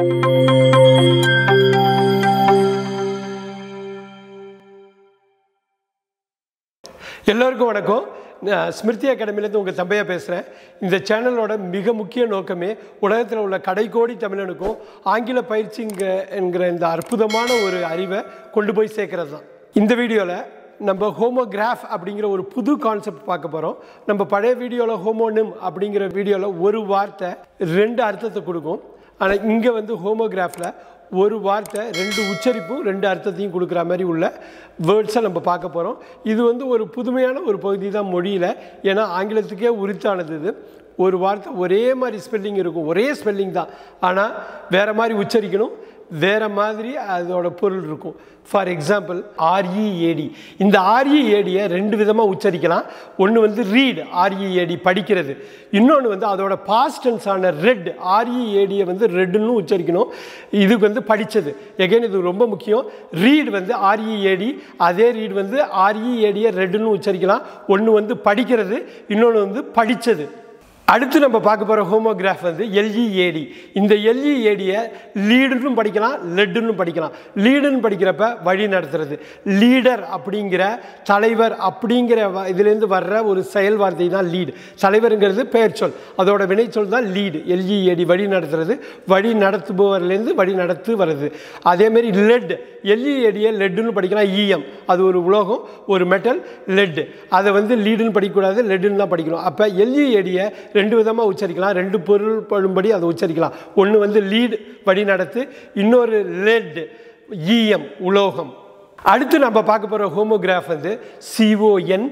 எல்லோருக்கும் வணக்கம் நான் ஸ்மிருதி அகாடமிலேருந்து உங்கள் தம்பையா பேசுகிறேன் இந்த சேனலோட மிக முக்கிய நோக்கமே உலகத்தில் உள்ள கடைக்கோடி தமிழனுக்கும் ஆங்கில பயிற்சிங்க என்கிற இந்த அற்புதமான ஒரு அறிவை கொண்டு போய் சேர்க்கறது தான் இந்த வீடியோவில் நம்ம ஹோமோகிராஃப் அப்படிங்கிற ஒரு புது கான்செப்ட் பார்க்க போகிறோம் நம்ம பழைய வீடியோவில் ஹோமோனிம் அப்படிங்கிற வீடியோவில் ஒரு வார்த்தை ரெண்டு அர்த்தத்தை கொடுக்கும் ஆனால் இங்கே வந்து ஹோமோகிராஃபில் ஒரு வார்த்தை ரெண்டு உச்சரிப்பும் ரெண்டு அர்த்தத்தையும் கொடுக்குற மாதிரி உள்ள வேர்ட்ஸை நம்ம பார்க்க போகிறோம் இது வந்து ஒரு புதுமையான ஒரு பகுதி தான் மொழியில் ஏன்னா ஆங்கிலத்துக்கே உரித்தானது இது ஒரு வார்த்தை ஒரே மாதிரி ஸ்பெல்லிங் இருக்கும் ஒரே ஸ்பெல்லிங் தான் ஆனால் வேறு மாதிரி உச்சரிக்கணும் வேறு மாதிரி அதோட பொருள் இருக்கும் ஃபார் எக்ஸாம்பிள் ஆர்இஏடி இந்த ஆர்இஏடியை ரெண்டு விதமாக உச்சரிக்கலாம் ஒன்று வந்து ரீட் ஆர்இஏடி படிக்கிறது இன்னொன்று வந்து அதோட பாஸ்டன்ஸ் ஆன ரெட் ஆர்இஏடியை வந்து ரெட்டுன்னு உச்சரிக்கணும் இதுக்கு வந்து படித்தது எகைன் இது ரொம்ப முக்கியம் ரீட் வந்து ஆர்இஏடி அதே ரீட் வந்து ஆர்இஏடியை ரெட்டுன்னு உச்சரிக்கலாம் ஒன்று வந்து படிக்கிறது இன்னொன்று வந்து படித்தது அடுத்து நம்ம பார்க்க போகிற ஹோமோகிராஃப் வந்து எல்இஏடி இந்த எல்இஏடியை லீடுன்னு படிக்கலாம் லெட்டுன்னு படிக்கலாம் லீடுன்னு படிக்கிறப்ப வழி நடத்துறது லீடர் அப்படிங்கிற தலைவர் அப்படிங்கிற வ- இதுலேருந்து வர்ற ஒரு செயல் வார்த்தை தான் லீடு தலைவருங்கிறது பெயர் சொல் அதோட வினைச்சொல் தான் லீடு எல்இஏடி வழி நடத்துறது வழி நடத்துபவர்லேருந்து வழி நடத்து வருது அதேமாரி லெட் எல்இஏடியை லெட்டுன்னு படிக்கலாம் ஈஎம் அது ஒரு உலோகம் ஒரு மெட்டல் லெட் அதை வந்து லீடுன்னு படிக்கக்கூடாது லெட்டுன்னு தான் படிக்கணும் அப்போ எல்இஏடியை ரெண்டு விதமாக உச்சரிக்கலாம் ரெண்டு பொருள் படும்படி அதை உச்சரிக்கலாம் ஒன்று வந்து லீட் வழி நடத்து இன்னொரு லெட் ஈஎம் உலோகம் அடுத்து நம்ம பார்க்க போகிற ஹோமோகிராஃப் வந்து சிஓஎன்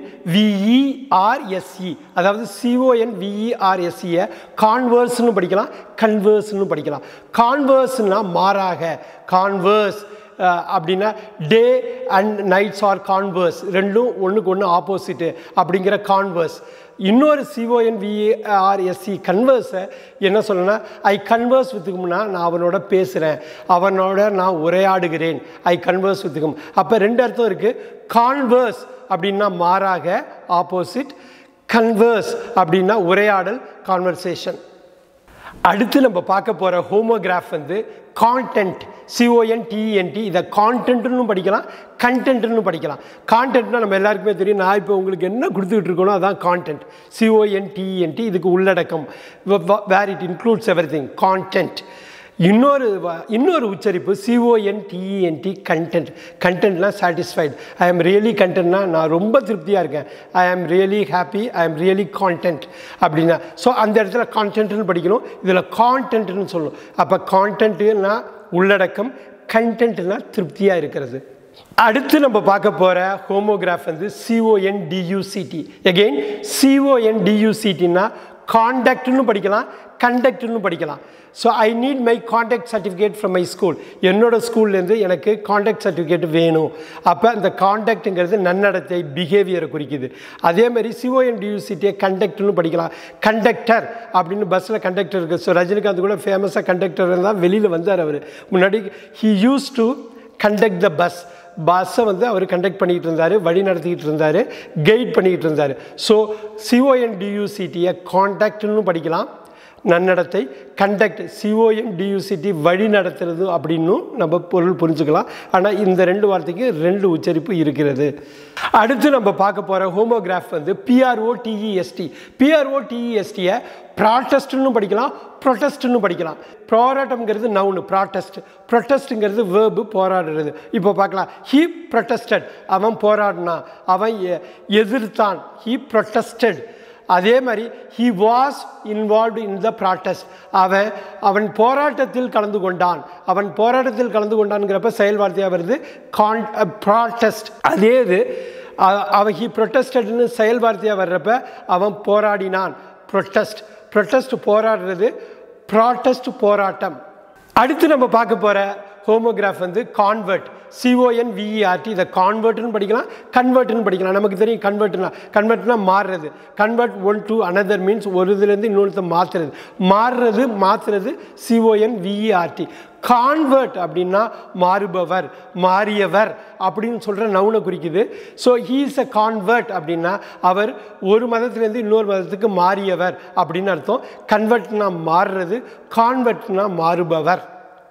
விஇஆர்எஸ்இ அதாவது சிஓஎன் விஇஆர்எஸ்இயை கான்வர்ஸ்னு படிக்கலாம் கன்வர்ஸ்னு படிக்கலாம் கான்வர்ஸ்னா மாறாக கான்வர்ஸ் அப்படின்னா day and nights are converse ரெண்டும் ஒன்றுக்கு ஒன்று ஆப்போசிட்டு அப்படிங்கிற கான்வர்ஸ் இன்னொரு சிஓஎன் விஏஆர்எஸ்சி கன்வர்ஸை என்ன சொல்லணும்னா ஐ கன்வர்ஸ் வித்துக்கும்னா நான் அவனோட பேசுகிறேன் அவனோட நான் உரையாடுகிறேன் ஐ கன்வர்ஸ் வித்துக்கும் அப்போ ரெண்டு அர்த்தம் இருக்குது கான்வர்ஸ் அப்படின்னா மாறாக ஆப்போசிட் கன்வர்ஸ் அப்படின்னா உரையாடல் கான்வர்சேஷன் அடுத்து நம்ம பார்க்க போகிற ஹோமோகிராஃப் வந்து கான்டென்ட் சிஓஎன் டிஎன்டி இதை கான்டென்ட்னு படிக்கலாம் கண்டென்ட்னு படிக்கலாம் கான்டென்ட்னா நம்ம எல்லாருக்குமே தெரியும் நான் இப்போ உங்களுக்கு என்ன கொடுத்துக்கிட்டு இருக்கணும் அதான் கான்டென்ட் சிஓஎன் டிஎன்டி இதுக்கு உள்ளடக்கம் where it includes everything content இன்னொரு வ- இன்னொரு உச்சரிப்பு சிஓஎன் டிஇஎன்டி கண்டென்ட் கண்டென்ட்லாம் சாட்டிஸ்ஃபைட் ஐ ஆம் ரியலி கண்டென்ட்னா நான் ரொம்ப திருப்தியாக இருக்கேன் ஐ am really happy I am really content அப்படின்னா ஸோ அந்த இடத்துல கான்டென்ட்னு படிக்கணும் இதில் கான்டென்ட்னு சொல்லணும் அப்போ கான்டென்ட்டுனா உள்ளடக்கம் கண்டென்ட்னா திருப்தியாக இருக்கிறது அடுத்து நம்ம பார்க்க போகிற ஹோமோகிராஃப் வந்து சிஓஎன் டியூசிடி எகெயின் சிஓஎன் டியூசிடினா காண்டக்ட்னு படிக்கலாம் கண்டக்ட்னு படிக்கலாம் so I need my contact certificate from my school என்னோட ஸ்கூல்லேருந்து எனக்கு காண்டாக்ட் சர்டிஃபிகேட் வேணும் அப்போ இந்த காண்டாக்ட்டுங்கிறது நன்னடத்தை பிஹேவியரை குறிக்குது அதே மாதிரி சிஓஎன் டியூசிட்டியை கண்டக்ட்னு படிக்கலாம் கண்டக்டர் அப்படின்னு பஸ்ஸில் கண்டக்டர் இருக்குது ஸோ ரஜினிகாந்த் கூட ஃபேமஸாக கண்டக்டர் தான் வெளியில் வந்தார் அவர் முன்னாடி he use to conduct the bus பஸ்ஸை வந்து அவர் கண்டக்ட் பண்ணிக்கிட்டு இருந்தார் வழி நடத்திக்கிட்டு இருந்தார் கைட் பண்ணிக்கிட்டு இருந்தார் ஸோ சிஓஎன் டியூசிடியை காண்டாக்ட்னு படிக்கலாம் நன்னடத்தை கண்டக்ட் சிஓஎன் டியூசிடி வழி நடத்துறது அப்படின்னும் நம்ம பொருள் புரிஞ்சுக்கலாம் ஆனால் இந்த ரெண்டு வார்த்தைக்கு ரெண்டு உச்சரிப்பு இருக்கிறது அடுத்து நம்ம பார்க்க போகிற ஹோமோகிராஃப் வந்து பிஆர்ஓ டிஇஎஸ்டி பிஆர்ஓ டிஇஎஸ்டியை ப்ராட்டஸ்ட்னு படிக்கலாம் ப்ரொட்டஸ்ட்னு படிக்கலாம் போராட்டம்ங்கிறது நவுனு ப்ராட்டஸ்ட் ப்ரொட்டஸ்ட்டுங்கிறது வேர்பு போராடுறது இப்போ பார்க்கலாம் ஹீ ப்ரொட்டஸ்டட் அவன் போராடினான் அவன் எ- எதிர்த்தான் ஹீ ப்ரொட்டஸ்டட் அதே மாதிரி he was involved in the protest அவன் அவன் போராட்டத்தில் கலந்து கொண்டான் அவன் போராட்டத்தில் கலந்து கொண்டான்ங்கிறப்ப செயல் வார்த்தையாக வருது கான் ப்ராட்டஸ்ட் அதே இது அ- அவன் ஹி ப்ரொட்டஸ்டட்னு செயல் வார்த்தையாக வர்றப்ப அவன் போராடினான் ப்ரொட்டஸ்ட் ப்ரொட்டஸ்ட் போராடுறது ப்ராட்டஸ்ட் போராட்டம் அடுத்து நம்ம பார்க்க போகிற ஹோமோகிராஃப் வந்து கான்வெர்ட் சிஓஎன் விஇஆர்டி இதை கான்வெர்ட்னு படிக்கலாம் கன்வெர்ட்னு படிக்கலாம் நமக்கு தெரியும் கன்வெர்ட்னா கன்வெர்ட்னா மாறுறது convert one to another means ஒரு இதுலேருந்து இன்னொருத்த மாற்றுறது மாறுறது மாற்றுறது சிஓஎன் விஇஆர்டி கான்வெர்ட் அப்படின்னா மாறுபவர் மாறியவர் அப்படின்னு சொல்கிற நவுனை குறிக்குது ஸோ ஹீஸ் அ கான்வெர்ட் அப்படின்னா அவர் ஒரு மதத்திலேருந்து இன்னொரு மதத்துக்கு மாறியவர் அப்படின்னு அர்த்தம் கன்வெர்ட்னா மாறுறது கான்வெர்ட்னா மாறுபவர்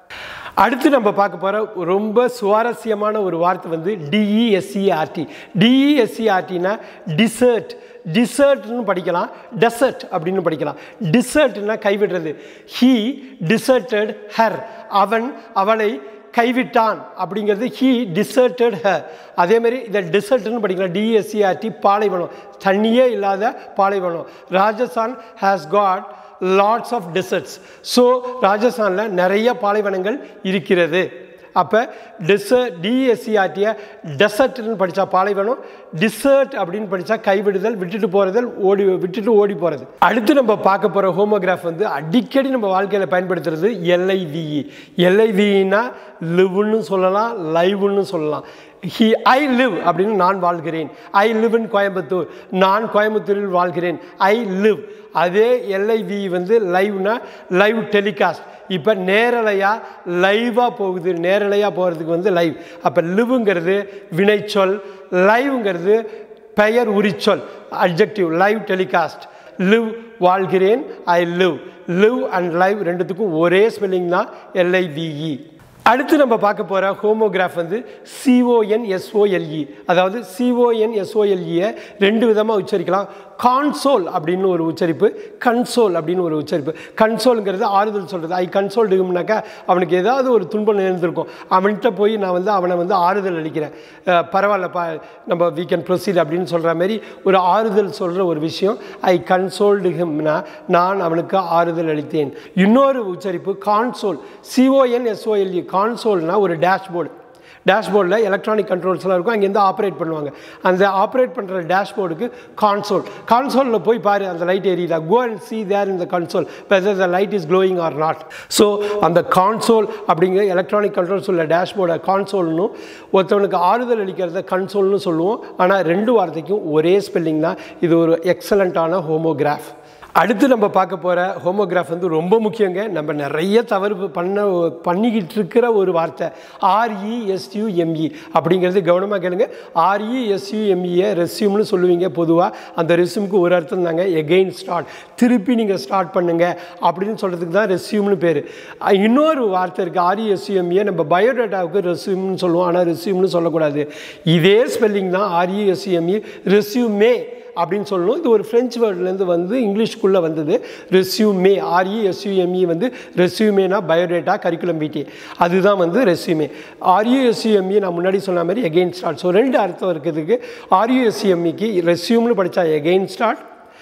அடுத்து நம்ம பார்க்க போகிற ரொம்ப சுவாரஸ்யமான ஒரு வார்த்தை வந்து டிஇஎஸ்சிஆர்டி டிஇஎஸ்சிஆர்டினா டிசர்ட் டிசர்ட்னு படிக்கலாம் டெசர்ட் அப்படின்னு படிக்கலாம் டிசர்ட்னா கைவிடுறது ஹீ டிசர்டட் ஹர் அவன் அவளை கைவிட்டான் அப்படிங்கிறது ஹீ டிசர்டட் ஹர் அதே மாதிரி இதை டிசர்ட்னு படிக்கலாம் டிஎஸ்சிஆர்டி பாலைவனம் தண்ணியே இல்லாத பாலைவனம் Rajasthan has got lots of deserts so ராஜஸ்தானில் நிறைய பாலைவனங்கள் இருக்கிறது அப்போ டிசர்ட் டிஎஸ்சிஆர்டியை டெசர்ட்னு படித்தா பாலைவனம் டிசர்ட் அப்படின்னு படித்தா கைவிடுதல் விட்டுட்டு போகிறதல் ஓடி விட்டுட்டு ஓடி போகிறது அடுத்து நம்ம பார்க்க போகிற ஹோமோகிராஃப் வந்து அடிக்கடி நம்ம வாழ்க்கையில் பயன்படுத்துறது எல்ஐவிஇ எல்ஐவிஇனா லிவ்னு சொல்லலாம் லைவ்னு சொல்லலாம் ஹி ஐ லிவ் அப்படின்னு நான் வாழ்கிறேன் ஐ லிவ் இன் கோயம்புத்தூர் நான் கோயம்புத்தூரில் வாழ்கிறேன் ஐ லிவ் அதே எல்ஐவி வந்து லைவ்னா லைவ் டெலிகாஸ்ட் இப்போ நேரலையாக லைவாக போகுது நேரலையாக போகிறதுக்கு வந்து லைவ் அப்போ லிவுங்கிறது வினைச்சொல் லைவ்ங்கிறது பெயர் உரிச்சொல் அப்ஜெக்டிவ் லைவ் டெலிகாஸ்ட் லிவ் வாழ்கிறேன் I live live and live ரெண்டுத்துக்கும் ஒரே ஸ்பெல்லிங் தான் எல்ஐவிஇ அடுத்து நம்ம பார்க்க போகிற ஹோமோகிராஃப் வந்து சிஓஎன் எஸ்ஓஎல்இ அதாவது சிஓஎன் எஸ்ஓஎல்இயை ரெண்டு விதமாக உச்சரிக்கலாம் கான்சோல் அப்படின்னு ஒரு உச்சரிப்பு கன்சோல் அப்படின்னு ஒரு உச்சரிப்பு கன்சோல்ங்கிறது ஆறுதல் சொல்கிறது ஐ கன்சோல் டிகும்னாக்கா அவனுக்கு ஏதாவது ஒரு துன்பம் நேர்ந்திருக்கும் அவன்கிட்ட போய் நான் வந்து அவனை வந்து ஆறுதல் அளிக்கிறேன் அஹ் பரவாயில்லப்பா நம்ம வீ கேன் ப்ரொசீட் அப்படின்னு சொல்கிற மாதிரி ஒரு ஆறுதல் சொல்கிற ஒரு விஷயம் ஐ கன்சோல்டு ஹிம்னா நான் அவனுக்கு ஆறுதல் அளித்தேன் இன்னொரு உச்சரிப்பு கான்சோல் சிஓஎன் எஸ்ஓஎல்இ கான்சோல்னா ஒரு டேஷ்போர்டு டேஷ்போர்டில் எலக்ட்ரானிக் கண்ட்ரோல்ஸ்லாம் இருக்கும் அங்கேருந்து ஆப்ரேட் பண்ணுவாங்க அந்த ஆப்ரேட் பண்ணுற டேஷ்போர்டுக்கு கான்சோல் கான்சோலில் போய் பாரு அந்த லைட் எரியுதா கோ அண்ட் சி தேர் இந்த console whether the light is glowing or not so அந்த கான்சோல் அப்படிங்கிற எலக்ட்ரானிக் கண்ட்ரோல்ஸ் உள்ள டேஷ்போர்டை கான்சோல்னு ஒருத்தவனுக்கு ஆறுதல் அளிக்கிறத கன்சோல்னு சொல்லுவோம் ஆனால் ரெண்டு வார்த்தைக்கும் ஒரே ஸ்பெல்லிங் தான் இது ஒரு எக்ஸலண்ட்டான ஹோமோகிராஃப் அடுத்து நம்ம பார்க்க போகிற ஹோமோகிராஃப் வந்து ரொம்ப முக்கியங்க நம்ம நிறைய தவறு பண்ண பண்ணிக்கிட்டு இருக்கிற ஒரு வார்த்தை ஆர்இஎஸ்யூஎம்இ அப்படிங்கிறது கவனமாக கேளுங்க ஆர்இஎஸ்யூஎம்இயை ரெஸ்யூம்னு சொல்லுவீங்க பொதுவாக அந்த ரெஸ்யூமுக்கு ஒரு அர்த்தம் தாங்க எகெயின் ஸ்டார்ட் திருப்பி நீங்கள் ஸ்டார்ட் பண்ணுங்க அப்படின்னு சொல்கிறதுக்கு தான் ரெஸ்யூம்னு பேர் இன்னொரு வார்த்தை இருக்குது ஆர்இஎஸ்யூஎம்இயை நம்ம பயோடேட்டாவுக்கு ரெஸ்யூம்னு சொல்லுவோம் ஆனால் ரெஸ்யூம்னு சொல்லக்கூடாது இதே ஸ்பெல்லிங் தான் ஆர்இஎஸ்யூஎம்இ ரெஸ்யூமே அப்படின்னு சொல்லணும் இது ஒரு ஃப்ரெஞ்சு வேர்ட்லேருந்து வந்து இங்கிலீஷ்குள்ளே வந்தது ரெஸ்யூமே ஆர்இஎஸ்யூஎம்இ வந்து ரெஸ்யூமேனா பயோடேட்டா கரிக்குலம் விடி அதுதான் வந்து ரெஸ்யூமே ஆர்இஎஸ்யூஎம்இ நான் முன்னாடி சொன்ன மாதிரி எகெயின் ஸ்டார்ட் ஸோ ரெண்டு அர்த்தம் இருக்கிறதுக்கு ஆர்இஎஸ்யூஎம்இக்கு ரெஸ்யூம்னு படித்தா எகெயின் ஸ்டார்ட்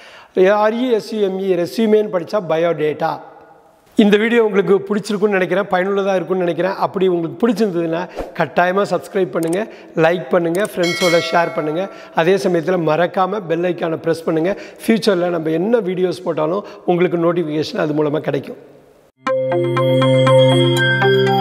ஆர்இஎஸ்யூஎம்இ ரெஸ்யூமேன்னு படித்தா பயோடேட்டா இந்த வீடியோ உங்களுக்கு பிடிச்சிருக்குன்னு நினைக்கிறேன் பயனுள்ளதாக இருக்கும்னு நினைக்கிறேன் அப்படி உங்களுக்கு பிடிச்சிருந்ததுன்னா கட்டாயமாக சப்ஸ்கிரைப் பண்ணுங்கள் லைக் பண்ணுங்கள் ஃப்ரெண்ட்ஸோட ஷேர் பண்ணுங்கள் அதே சமயத்தில் மறக்காமல் பெல் ஐக்கானை ப்ரெஸ் பண்ணுங்கள் ஃப்யூச்சரில் நம்ம என்ன வீடியோஸ் போட்டாலும் உங்களுக்கு நோட்டிஃபிகேஷன் அது மூலமாக கிடைக்கும்